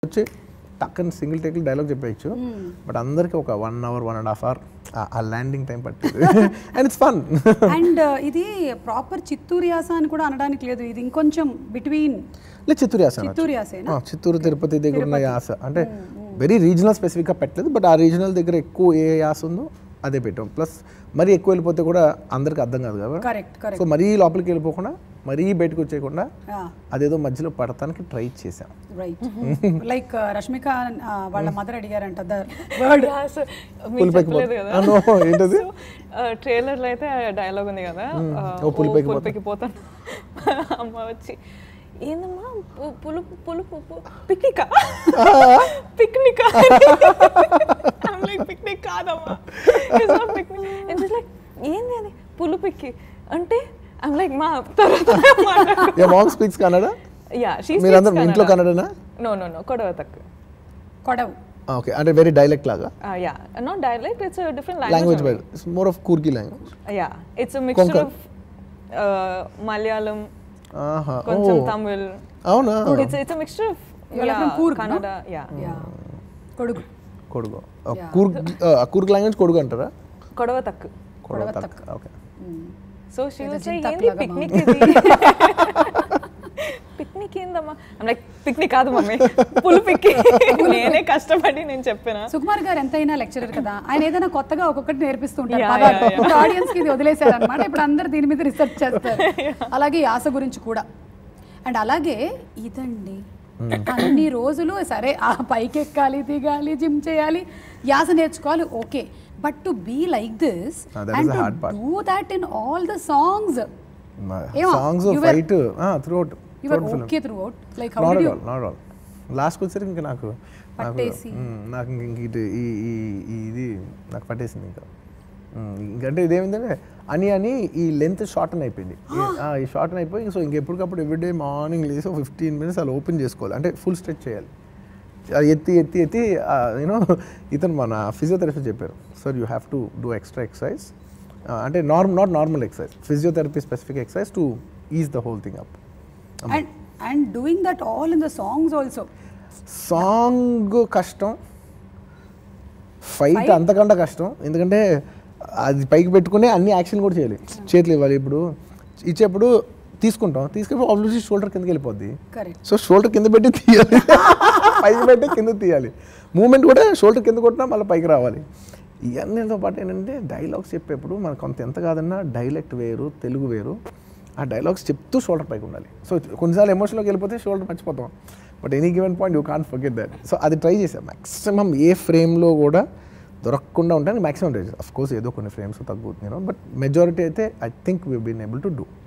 వచ్చి టక్కని సింగిల్ టేక్లు డైలాగ్ చెప్పేయచ్చు బట్ అందరికి ఒక one hour one and half hour ఆ ల్యాండింగ్ టైం పట్టింది అండ్ ఇట్స్ ఫన్ అండ్ ఇది ప్రాపర్ చిత్తూరు యాస అని కూడా అనడానికి లేదు ఇది ఇంకొంచెం బిట్వీన్ లేదు చిత్తూరు యాస అనొచ్చు. చిత్తూరు యాసేనా ఆ, చిత్తూరు తిరుపతి దగ్గర ఉన్న యాస అంటే వెరీ రీజనల్ స్పెసిఫిక్గా పెట్టలేదు బట్ ఆ రీజనల్ దగ్గర ఎక్కువ ఏ యాస ఉందో అదే పెట్టాం ప్లస్ మరీ ఎక్కువ వెళ్ళిపోతే కూడా అందరికి అర్థం కాదు కదా కరెక్ట్ కరెక్ట్ సో మరీ లోపలికి వెళ్ళిపోకుండా మరీ బయటకు వచ్చేయకుండా అదేదో మధ్యలో పడటానికి ట్రై చేశాం రైట్ లైక్ రష్మిక ఆ, వాళ్ళ మదర్ అడిగారంట ద వర్డ్ మీకు పులిపైకి చెప్పలేదు పోతా- కదా ఆ, no, ఏంటది? ట్రైలర్ లో అయితే డైలాగ్ ఉంది కదా ఆ, ఓ, పులిపైకి ఓ, పులిపైకి పోతాను అమ్మ వచ్చి ఏందమ్మా పు- పులుపు పులుపు పు- పిక్నికా పిక్నికా లైక్ పిక్నిక్ కాదమ్మా పిక్నిక్ అండ్ లైక్ ఏంది అది పులు పిక్కి అంటే ఐమ్ లైక్ మా తర్వాత a mom speaks Kannada yeah she మీరందరూ ఇంట్లో కన్నడనా నో నో నో కొడవ తక్కువ కొడవు ఓకే అంటే వెరీ డైలెక్ట్ లాగా yeah not dialect it's different language language by it's more of Coorgi language yeah it's mixture Konkan. Of Malayalam ఆహా కొంచెం ఓ తమిళ్ అవునా it's it's mixture of You're from Coorg, no? Kannada yeah yeah కొడుకు Kodagu Coorg Coorg language Kodagu అంటారా Kodava takk Kodava takk okay so she ఏదో was జిన్ ఏంది తక్కువగా పిక్నిక్ ఇది పిక్నిక్ ఏందమ్మా లైక్ పిక్నిక్ కాదు మమ్మీ పులు పిక్కి నేనే కష్టపడి నేను చెప్పిన సుకుమార్ గారు ఎంతైనా లెక్చరర్ కదా ఆయన ఏదైనా కొత్తగా ఒక్కొక్కటి నేర్పిస్తుంటారు Yeah, పదాలు. yeah, yeah. ఇప్పుడు ఆడియన్స్ కి ఇది వదిలేశారు అనమాట ఇప్పుడు అందరు దీని మీద రీసెర్చ్ చేస్తారు అలాగే యాస గురించి కూడా అండ్ అలాగే ఇదండి అన్ని రోజులు సరే ఆ పైకి ఎక్కాలి దిగాలి జిమ్ చేయాలి యాస నేర్చుకోవాలి okay but to be like this Ah, that is and the to hard part. Do that in all the songs ఏమో, songs you were- fight throughout you are okay throughout like how not the all not all లాస్ట్కి వచ్చేసరికి ఇంకా నాకు నాకు పట్టేసి. మ్, నాకు ఇంక ఇంక ఇటు ఈ ఈ ఈ ఇది నాకు పట్టేసింది ఇంకా మ్, ఇంకంటే ఇదేమిందంటే అని అని ఈ లెంత్ షార్టన్ అయిపోయింది ఈ- ఆ, ఈ షార్టన్ అయిపోయి సో ఇంకెప్పటికప్పుడు ఎవ్రీడే మార్నింగ్ లేసి ఫిఫ్టీన్ మినిట్స్ అలా ఓపెన్ చేసుకోవాలి అంటే ఫుల్ స్ట్రెచ్ చేయాలి అది ఎత్తి ఎత్తి ఎత్తి యూనో ఇతను మన ఫిజియోథెరపీ చెప్పారు sir you have to do extra exercise అంటే norm not normal exercise physiotherapy specific exercise to is the whole thing up and and doing that all in the songs also song కష్టం fight అంతకంటే కష్టం ఎందుకంటే అది పైకి పెట్టుకునే అన్ని action కూడా చేయాలి చేతులు ఇవ్వాలి ఇప్పుడు ఇచ్చేప్పుడు తీసుకుంటాం తీసుకెళ్ళి ఆబ్వియస్లీ షోల్డర్ కిందకి వెళ్ళిపోద్ది కరెక్ట్ సో షోల్డర్ కింద పెట్టి తీయాలి పైకి పెట్టి కింద తీయాలి మూమెంట్ కూడా షోల్డర్ కింద కొట్టినా మళ్ళీ పైకి రావాలి ఇవన్నీతో పాటు ఏంటంటే డైలాగ్స్ చెప్పేప్పుడు మనకు కొంత ఎంత కాదన్నా డైలెక్ట్ వేరు తెలుగు వేరు ఆ డైలాగ్స్ చెప్తూ షోల్డర్ పైకి ఉండాలి సో కొన్నిసార్లు ఎమోషన్లోకి వెళ్ళిపోతే షోల్డర్ మర్చిపోతాం but any given point you can forget that so అది ట్రై చేసాం మ్యాక్సిమం ఏ ఫ్రేమ్లో కూడా దొరకకుండా ఉంటాను మ్యాక్సిమం ట్రై చేసాం అఫ్ కోర్స్ ఏదో కొన్ని ఫ్రేమ్స్ తగ్గుతున్నాను బట్ మెజారిటీ అయితే I think we been able to do